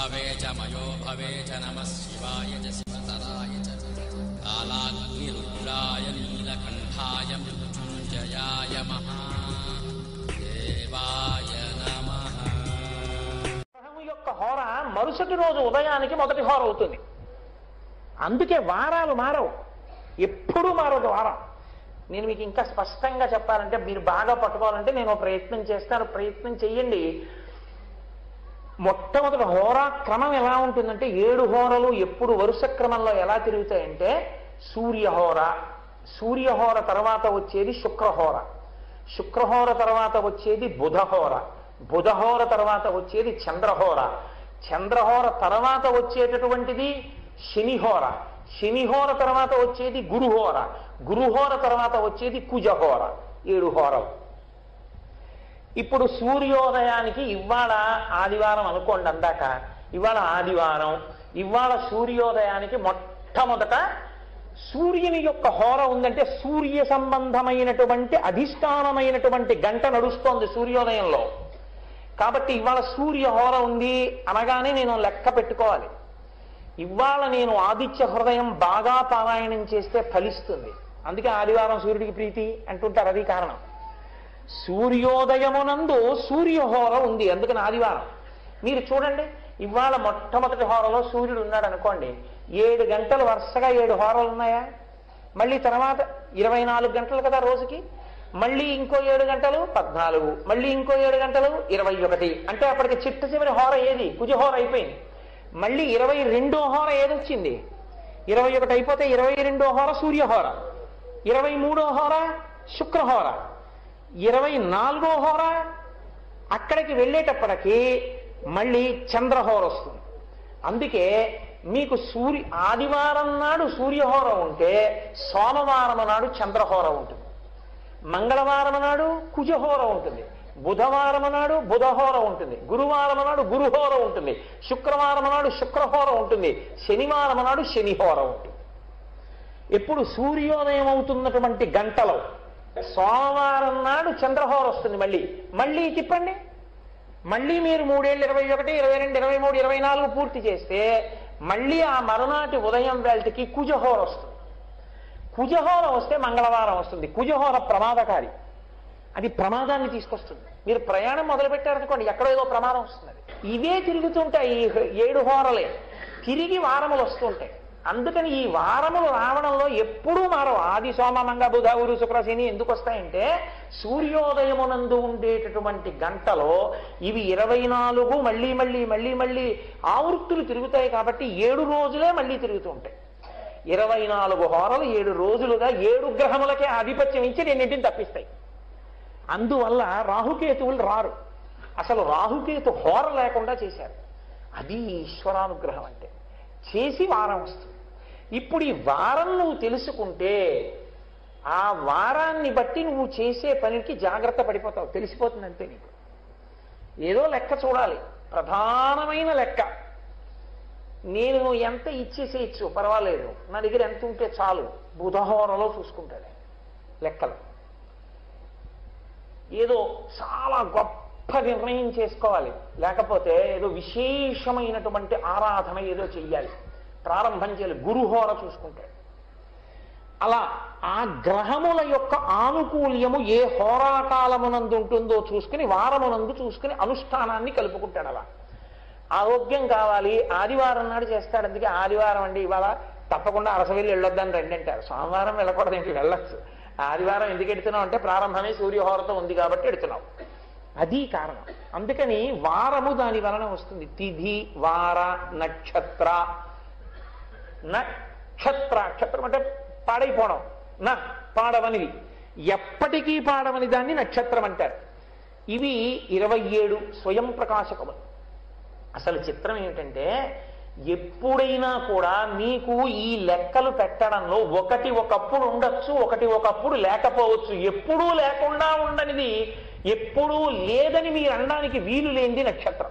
భవే చ మయో భవే చ నమః శివాయ చ శివతరాయ చ కాలాగ్నిరుద్రాయ నీలకంఠాయ మృత్యుంజయాయ మహాదేవాయ నమః గ్రహం యొక్క హోర మరుసటి రోజు ఉదయానికి మొదటి హోర అవుతుంది అందుకే వారాలు మారవు ఎప్పుడూ మారదు వారం నేను మీకు ఇంకా స్పష్టంగా చెప్పాలంటే మీరు బాగా పట్టుకోవాలంటే నేను ఒక ప్రయత్నం చేస్తాను ప్రయత్నం చెయ్యండి మొట్టమొదటి హోరా క్రమం ఎలా ఉంటుందంటే ఏడు హోరలు ఎప్పుడు వరుస క్రమంలో ఎలా తిరుగుతాయంటే సూర్యహోర సూర్యహోర తర్వాత వచ్చేది శుక్రహోర శుక్రహోర తర్వాత వచ్చేది బుధహోర బుధహోర తర్వాత వచ్చేది చంద్రహోర చంద్రహోర తర్వాత వచ్చేటటువంటిది శనిహోర శనిహోర తర్వాత వచ్చేది గురుహోర గురుహోర తర్వాత వచ్చేది కుజహోర ఏడు హోరలు ఇప్పుడు సూర్యోదయానికి ఇవాళ ఆదివారం అనుకోండి అందాక ఇవాళ ఆదివారం ఇవాళ సూర్యోదయానికి మొట్టమొదట సూర్యుని యొక్క హోర ఉందంటే సూర్య సంబంధమైనటువంటి అధిష్టానమైనటువంటి గంట నడుస్తోంది సూర్యోదయంలో కాబట్టి ఇవాళ సూర్య హోర ఉంది అనగానే నేను లెక్క పెట్టుకోవాలి ఇవాళ నేను ఆదిత్య హృదయం బాగా పారాయణం చేస్తే ఫలిస్తుంది అందుకే ఆదివారం సూర్యుడికి ప్రీతి అంటుంటారు అది కారణం సూర్యోదయమునందు సూర్యహోర ఉంది అందుకని ఆదివారం మీరు చూడండి ఇవాళ మొట్టమొదటి హోరలో సూర్యుడు ఉన్నాడు అనుకోండి ఏడు గంటలు వరుసగా ఏడు హోరలు ఉన్నాయా మళ్ళీ తర్వాత ఇరవై నాలుగు గంటలు కదా రోజుకి మళ్ళీ ఇంకో ఏడు గంటలు పద్నాలుగు మళ్ళీ ఇంకో ఏడు గంటలు ఇరవై ఒకటి అంటే అప్పటికి చిట్ట చివరి హోర ఏది కుజహోర అయిపోయింది మళ్ళీ ఇరవై రెండో హోర ఏదొచ్చింది ఇరవై ఒకటి అయిపోతే ఇరవై రెండో హోర సూర్యహోర ఇరవై మూడో హోర శుక్రహోర ఇరవై నాలుగో హోర అక్కడికి వెళ్ళేటప్పటికి మళ్ళీ చంద్రహోర వస్తుంది అందుకే మీకు సూర్య ఆదివారం నాడు సూర్యహోర ఉంటే సోమవారం నాడు చంద్రహోర ఉంటుంది మంగళవారం నాడు కుజహోర ఉంటుంది బుధవారం నాడు బుధహోర ఉంటుంది గురువారం నాడు గురుహోర ఉంటుంది శుక్రవారం నాడు శుక్రహోర ఉంటుంది శనివారం నాడు శనిహోర ఉంటుంది ఎప్పుడు సూర్యోదయం అవుతున్నటువంటి గంటలో సోమవారం నాడు చంద్రహోర వస్తుంది మళ్ళీ మళ్ళీ తిప్పండి మళ్ళీ మీరు మూడేళ్ళు ఇరవై ఒకటి ఇరవై రెండు ఇరవై మూడు ఇరవై నాలుగు పూర్తి చేస్తే మళ్ళీ ఆ మరునాటి ఉదయం వేళకి కుజహోర వస్తుంది కుజహోర వస్తే మంగళవారం వస్తుంది కుజహోర ప్రమాదకారి అది ప్రమాదాన్ని తీసుకొస్తుంది మీరు ప్రయాణం మొదలు పెట్టారనుకోండి ఎక్కడో ఏదో ప్రమాదం వస్తుంది ఇవే తిరుగుతుంటాయి ఈ ఏడు హోరలే తిరిగి వారములు వస్తుంటాయి అందుకని ఈ వారములు రావడంలో ఎప్పుడూ మారవు ఆది సోమ మంగ బుధ గురు శుక్ర శని ఎందుకు వస్తాయంటే సూర్యోదయమునందు ఉండేటటువంటి గంటలో ఇవి ఇరవై నాలుగు మళ్ళీ మళ్ళీ మళ్ళీ మళ్ళీ ఆవృత్తులు తిరుగుతాయి కాబట్టి ఏడు రోజులే మళ్ళీ తిరుగుతూ ఉంటాయి ఇరవై నాలుగు హోరలు ఏడు రోజులుగా ఏడు గ్రహములకే ఆధిపత్యం ఇచ్చి రెండింటిని తప్పిస్తాయి అందువల్ల రాహుకేతువులు రారు అసలు రాహుకేతు హోర లేకుండా చేశారు అది ఈశ్వరానుగ్రహం అంటే చేసి వారం వస్తుంది ఇప్పుడు ఈ వారం నువ్వు తెలుసుకుంటే ఆ వారాన్ని బట్టి నువ్వు చేసే పనికి జాగ్రత్త పడిపోతావు తెలిసిపోతుంది అంతే నీకు ఏదో లెక్క చూడాలి ప్రధానమైన లెక్క నేను ఎంత ఇచ్చేసేయచ్చు పర్వాలేదు నా దగ్గర ఎంత ఉంటే చాలు బుధహోరలో చూసుకుంటాడు లెక్కలు ఏదో చాలా గొప్ప నిర్ణయం చేసుకోవాలి లేకపోతే ఏదో విశేషమైనటువంటి ఆరాధన ఏదో చెయ్యాలి ప్రారంభం చేయాలి గురుహోర చూసుకుంటాడు అలా ఆ గ్రహముల యొక్క ఆనుకూల్యము ఏ హోరాకాలమునందు ఉంటుందో చూసుకుని వారమునందు చూసుకుని అనుష్ఠానాన్ని కలుపుకుంటాడు అలా ఆరోగ్యం కావాలి ఆదివారం నాడు చేస్తాడు అందుకే ఆదివారం అండి ఇవాళ తప్పకుండా అరసవెల్లి వెళ్ళొద్దని రండి అంటారు సోమవారం వెళ్ళకూడదు ఇంటికి వెళ్ళొచ్చు ఆదివారం ఎందుకు ఎడుతున్నావు అంటే ప్రారంభమే సూర్యహోరతో ఉంది కాబట్టి ఎడుతున్నావు అది కారణం అందుకని వారము దాని వలన వస్తుంది తిథి వార నక్షత్ర నక్షత్ర క్షత్రం అంటే పాడైపోవడం నా పాడవనిది ఎప్పటికీ పాడవని దాన్ని నక్షత్రం అంటారు ఇవి ఇరవై ఏడు స్వయం ప్రకాశకములు అసలు చిత్రం ఏమిటంటే ఎప్పుడైనా కూడా మీకు ఈ లెక్కలు పెట్టడంలో ఒకటి ఒకప్పుడు ఉండొచ్చు ఒకటి ఒకప్పుడు లేకపోవచ్చు ఎప్పుడూ లేకుండా ఉండనిది ఎప్పుడూ లేదని మీరు అనడానికి వీలు లేనిది నక్షత్రం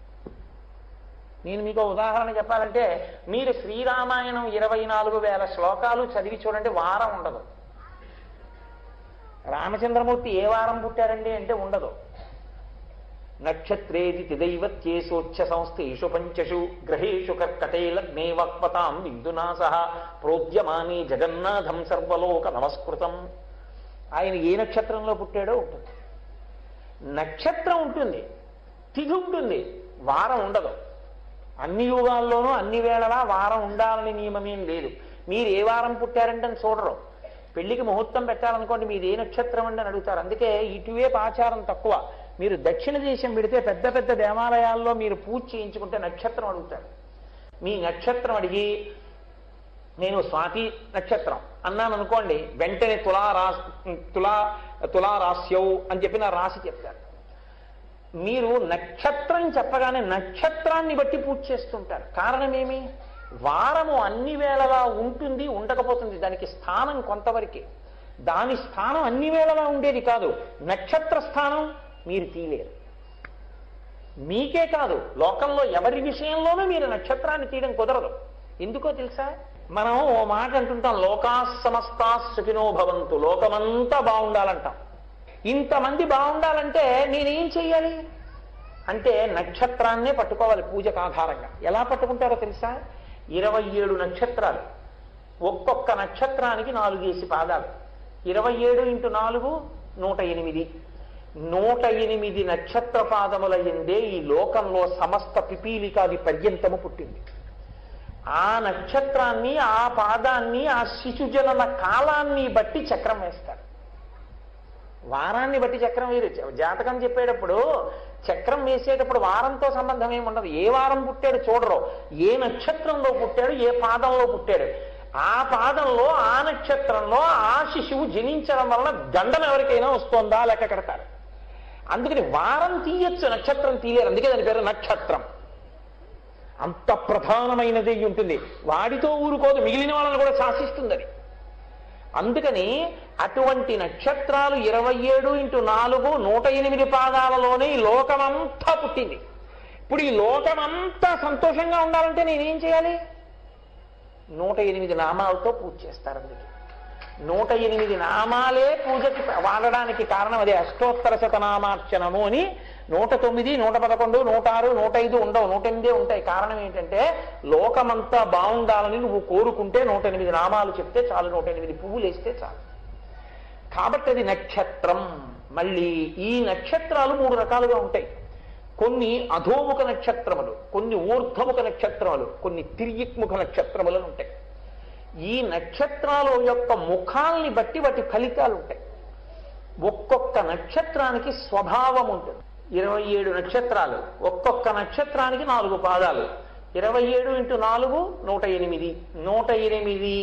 నేను మీకు ఉదాహరణ చెప్పాలంటే మీరు శ్రీరామాయణం ఇరవై నాలుగు వేల శ్లోకాలు చదివి చూడండి వారం ఉండదు రామచంద్రమూర్తి ఏ వారం పుట్టారండి అంటే ఉండదు నక్షత్రేది దైవత్యేసోచ్ఛ సంస్థేషు పంచషు గ్రహేషు కర్కటే లగ్నే వక్వతాం బిందునా సహ ప్రోద్యమాని జగన్నాథం సర్వలోక నమస్కృతం ఆయన ఏ నక్షత్రంలో పుట్టాడో ఉంటుంది నక్షత్రం ఉంటుంది తిథి ఉంటుంది వారం ఉండదు అన్ని యుగాల్లోనూ అన్ని వేళలా వారం ఉండాలని నియమమేం లేదు మీరు ఏ వారం పుట్టారంటే అని చూడరు పెళ్లికి ముహూర్తం పెట్టాలనుకోండి మీరు ఏ నక్షత్రం అండి అని అడుగుతారు అందుకే ఇటువైపు ఆచారం తక్కువ మీరు దక్షిణ దేశం పెడితే పెద్ద పెద్ద దేవాలయాల్లో మీరు పూజ చేయించుకుంటే నక్షత్రం అడుగుతారు మీ నక్షత్రం అడిగి నేను స్వాతి నక్షత్రం అన్నాను అనుకోండి వెంటనే తులా రాశి తులా తులా రాస్యవు అని చెప్పి నా రాశి చెప్తారు మీరు నక్షత్రం చెప్పగానే నక్షత్రాన్ని బట్టి పూజ చేస్తుంటారు కారణమేమి వారము అన్ని వేళలా ఉంటుంది ఉండకపోతుంది దానికి స్థానం కొంతవరకే దాని స్థానం అన్ని వేళలా ఉండేది కాదు నక్షత్ర స్థానం మీరు తీలేరు మీకే కాదు లోకంలో ఎవరి విషయంలోనూ మీరు నక్షత్రాన్ని తీయడం కుదరదు ఎందుకో తెలుసా మనం ఓ మాట అంటుంటాం లోకా సమస్తా సుఖినో భవంతు లోకమంతా బాగుండాలంటాం ఇంతమంది బాగుండాలంటే నేనేం చెయ్యాలి అంటే నక్షత్రాన్నే పట్టుకోవాలి పూజకు ఆధారంగా ఎలా పట్టుకుంటారో తెలుసా ఇరవై ఏడు నక్షత్రాలు ఒక్కొక్క నక్షత్రానికి నాలుగేసి పాదాలు ఇరవై ఏడు ఇంటూ నాలుగు నూట ఎనిమిది నూట ఎనిమిది నక్షత్ర పాదముల ఎందే ఈ లోకంలో సమస్త పిపీలికాది పర్యంతము పుట్టింది ఆ నక్షత్రాన్ని ఆ పాదాన్ని ఆ శిశుజనన కాలాన్ని బట్టి చక్రం వేస్తారు వారాన్ని బట్టి చక్రం వేరు జాతకం చెప్పేటప్పుడు చక్రం వేసేటప్పుడు వారంతో సంబంధం ఏమి ఉండదు ఏ వారం పుట్టాడు చూడరు ఏ నక్షత్రంలో పుట్టాడు ఏ పాదంలో పుట్టాడు ఆ పాదంలో ఆ నక్షత్రంలో ఆ శిశువు జనించడం వలన దండం ఎవరికైనా వస్తుందా లెక్క కడతారు అందుకని వారం తీయచ్చు నక్షత్రం తీయరు అందుకే దాని పేరు నక్షత్రం అంత ప్రధానమైనది ఉంటుంది వాడితో ఊరుకోదు మిగిలిన వాళ్ళని కూడా శాసిస్తుంది అది అందుకని అటువంటి నక్షత్రాలు ఇరవై ఏడు ఇంటూ నాలుగు నూట ఎనిమిది పాదాలలోనే ఈ లోకమంతా పుట్టింది ఇప్పుడు ఈ లోకమంతా సంతోషంగా ఉండాలంటే నేనేం చేయాలి నూట ఎనిమిది నామాలతో పూజ చేస్తారు అందుకే నూట ఎనిమిది నామాలే పూజకి వాడడానికి కారణం అదే అష్టోత్తర శతనామార్చనము అని నూట తొమ్మిది నూట పదకొండు నూట ఆరు నూట ఐదు ఉండవు నూట ఎనిమిదే ఉంటాయి కారణం ఏంటంటే లోకమంతా బాగుండాలని నువ్వు కోరుకుంటే నూట ఎనిమిది నామాలు చెప్తే చాలు నూట ఎనిమిది పువ్వులు వేస్తే చాలు కాబట్టి అది నక్షత్రం మళ్ళీ ఈ నక్షత్రాలు మూడు రకాలుగా ఉంటాయి కొన్ని అధోముఖ నక్షత్రములు కొన్ని ఊర్ధ్వముఖ నక్షత్రములు కొన్ని తిర్యక్ముఖ నక్షత్రములు అని ఉంటాయి ఈ నక్షత్రాల యొక్క ముఖాల్ని బట్టి వాటి ఫలితాలు ఉంటాయి ఒక్కొక్క నక్షత్రానికి స్వభావం ఉంటుంది ఇరవై ఏడు నక్షత్రాలు ఒక్కొక్క నక్షత్రానికి నాలుగు పాదాలు ఇరవై ఏడు ఇంటూ నాలుగు నూట ఎనిమిది నూట ఎనిమిది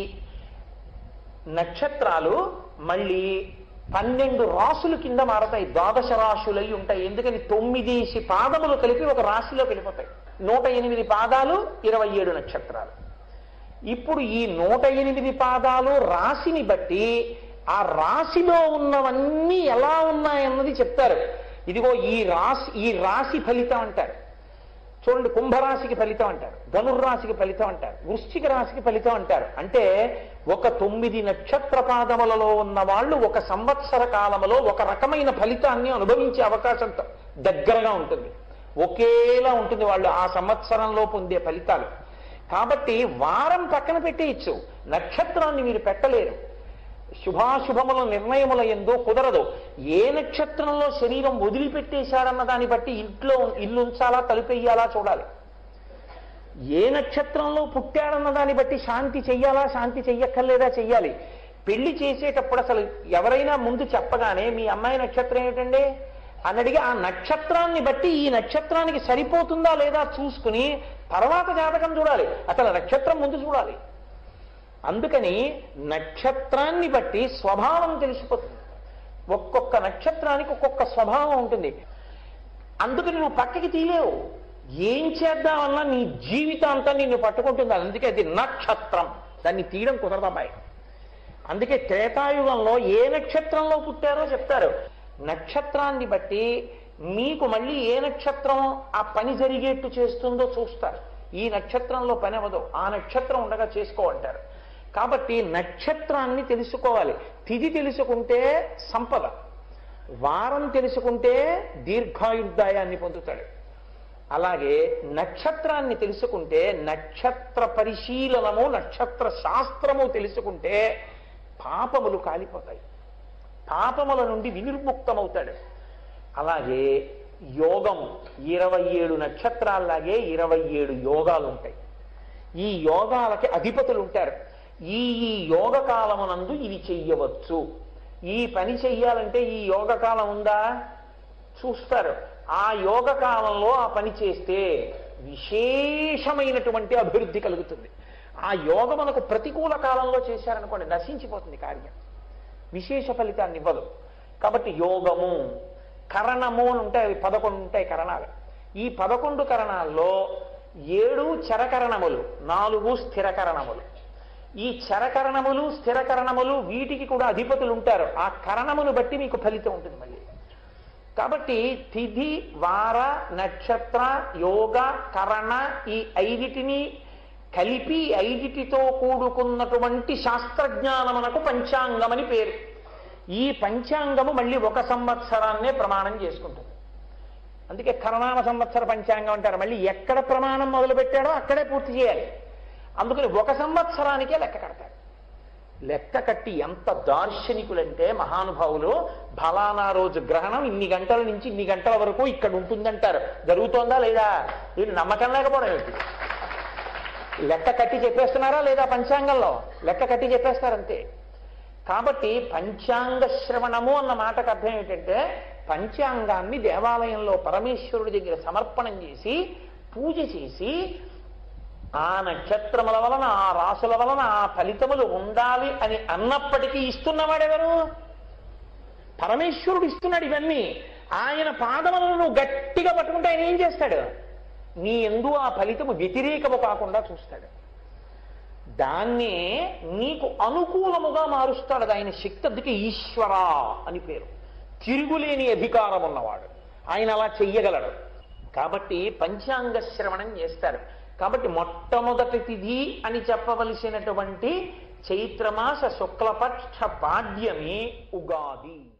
నక్షత్రాలు మళ్ళీ పన్నెండు రాసులు కింద మారతాయి ద్వాదశ రాశులై ఉంటాయి ఎందుకని తొమ్మిదేసి పాదములు కలిపి ఒక రాశిలో వెళ్ళిపోతాయి నూట ఎనిమిది పాదాలు ఇరవై ఏడు నక్షత్రాలు ఇప్పుడు ఈ నూట ఎనిమిది పాదాలు రాశిని బట్టి ఆ రాశిలో ఉన్నవన్నీ ఎలా ఉన్నాయన్నది చెప్తారు ఇదిగో ఈ రాశి ఈ రాశి ఫలితం అంటారు చూడండి కుంభరాశికి ఫలితం అంటారు ధనుర్రాశికి ఫలితం అంటారు వృశ్చిక రాశికి ఫలితం అంటారు అంటే ఒక తొమ్మిది నక్షత్ర పాదములలో ఉన్న వాళ్ళు ఒక సంవత్సర కాలములో ఒక రకమైన ఫలితాన్ని అనుభవించే అవకాశం త- దగ్గరగా ఉంటుంది ఒకేలా ఉంటుంది వాళ్ళు ఆ సంవత్సరంలో పొందే ఫలితాలు కాబట్టి వారం పక్కన పెట్టేయచ్చు నక్షత్రాన్ని మీరు పెట్టలేరు శుభాశుభముల నిర్ణయముల ఎందో కుదరదు ఏ నక్షత్రంలో శరీరం వదిలిపెట్టేశాడన్న దాన్ని బట్టి ఇంట్లో ఇల్లు ఉంచాలా తలుపెయ్యాలా చూడాలి ఏ నక్షత్రంలో పుట్టాడన్న దాన్ని బట్టి శాంతి చెయ్యాలా శాంతి చెయ్యక్కర్లేదా చెయ్యాలి పెళ్లి చేసేటప్పుడు అసలు ఎవరైనా ముందు చెప్పగానే మీ అమ్మాయి నక్షత్రం ఏమిటండి అని అడిగి ఆ నక్షత్రాన్ని బట్టి ఈ నక్షత్రానికి సరిపోతుందా లేదా చూసుకుని తర్వాత జాతకం చూడాలి అసలు నక్షత్రం ముందు చూడాలి అందుకని నక్షత్రాన్ని బట్టి స్వభావం తెలిసిపోతుంది ఒక్కొక్క నక్షత్రానికి ఒక్కొక్క స్వభావం ఉంటుంది అందుకని నువ్వు పక్కకి తీలేవు ఏం చేద్దామన్నా నీ జీవితాంతం నిన్ను పట్టుకుంటుంది అందుకే అది నక్షత్రం దాన్ని తీయడం కుదరదమ్మాయి అందుకే త్రేతాయుగంలో ఏ నక్షత్రంలో పుట్టారో చెప్తారు నక్షత్రాన్ని బట్టి మీకు మళ్ళీ ఏ నక్షత్రం ఆ పని జరిగేట్టు చేస్తుందో చూస్తారు ఈ నక్షత్రంలో పని అవ్వదు ఆ నక్షత్రం ఉండగా చేసుకోమంటారు కాబట్టి నక్షత్రాన్ని తెలుసుకోవాలి తిథి తెలుసుకుంటే సంపద వారం తెలుసుకుంటే దీర్ఘాయుర్దాయాన్ని పొందుతాడు అలాగే నక్షత్రాన్ని తెలుసుకుంటే నక్షత్ర పరిశీలనము నక్షత్ర శాస్త్రము తెలుసుకుంటే పాపములు కాలిపోతాయి పాపముల నుండి వినిర్ముక్తమవుతాడు అలాగే యోగము ఇరవై ఏడు నక్షత్రాల్లాగే ఇరవై ఏడు యోగాలు ఉంటాయి ఈ యోగాలకి అధిపతులు ఉంటారు ఈ ఈ యోగ కాలమునందు ఇవి చెయ్యవచ్చు ఈ పని చెయ్యాలంటే ఈ యోగ కాలం ఉందా చూస్తారు ఆ యోగ కాలంలో ఆ పని చేస్తే విశేషమైనటువంటి అభివృద్ధి కలుగుతుంది ఆ యోగమునకు ప్రతికూల కాలంలో చేశారనుకోండి నశించిపోతుంది కార్యం విశేష ఫలితాన్ని ఇవ్వదు కాబట్టి యోగము కరణము అని ఉంటాయి అవి పదకొండు ఉంటాయి కరణాలు ఈ పదకొండు కరణాల్లో ఏడు చరకరణములు నాలుగు స్థిరకరణములు ఈ చరకరణములు స్థిరకరణములు వీటికి కూడా అధిపతులు ఉంటారు ఆ కరణమును బట్టి మీకు ఫలితం ఉంటుంది మళ్ళీ కాబట్టి తిథి వార నక్షత్ర యోగ కరణ ఈ ఐదిటిని కలిపి ఐదిటితో కూడుకున్నటువంటి శాస్త్రజ్ఞానమునకు పంచాంగమని పేరు ఈ పంచాంగము మళ్ళీ ఒక సంవత్సరాన్నే ప్రమాణం చేసుకుంటుంది అందుకే కరణామ సంవత్సర పంచాంగం అంటారు మళ్ళీ ఎక్కడ ప్రమాణం మొదలు పెట్టాడో అక్కడే పూర్తి చేయాలి అందుకని ఒక సంవత్సరానికే లెక్క కడతాడు లెక్క కట్టి ఎంత దార్శనికులంటే మహానుభావులు ఫలానా రోజు గ్రహణం ఇన్ని గంటల నుంచి ఇన్ని గంటల వరకు ఇక్కడ ఉంటుందంటారు జరుగుతోందా లేదా వీళ్ళు నమ్మకం లేకపోవడం ఏంటి లెక్క కట్టి చెప్పేస్తున్నారా లేదా పంచాంగంలో లెక్క కట్టి చెప్పేస్తారంతే కాబట్టి పంచాంగ శ్రవణము అన్న మాటకు అర్థం ఏంటంటే పంచాంగాన్ని దేవాలయంలో పరమేశ్వరుడి దగ్గర సమర్పణం చేసి పూజ చేసి ఆ నక్షత్రముల వలన ఆ రాసుల వలన ఆ ఫలితములు ఉండాలి అని అన్నప్పటికీ ఇస్తున్నవాడెవరు పరమేశ్వరుడు ఇస్తున్నాడు ఇవన్నీ ఆయన పాదములను నువ్వు గట్టిగా పట్టుకుంటే ఆయన ఏం చేస్తాడు నీ ఎందు ఆ ఫలితము వ్యతిరేకము కాకుండా చూస్తాడు దాన్నే నీకు అనుకూలముగా మారుస్తాడు అది ఆయన శక్తి అందుకే ఈశ్వర అని పేరు తిరుగులేని అధికారం ఉన్నవాడు ఆయన అలా చెయ్యగలడు కాబట్టి పంచాంగ శ్రవణం చేస్తారు కాబట్టి మొట్టమొదటి తిథి అని చెప్పవలసినటువంటి చైత్రమాస శుక్లపక్ష పాడ్యమి ఉగాది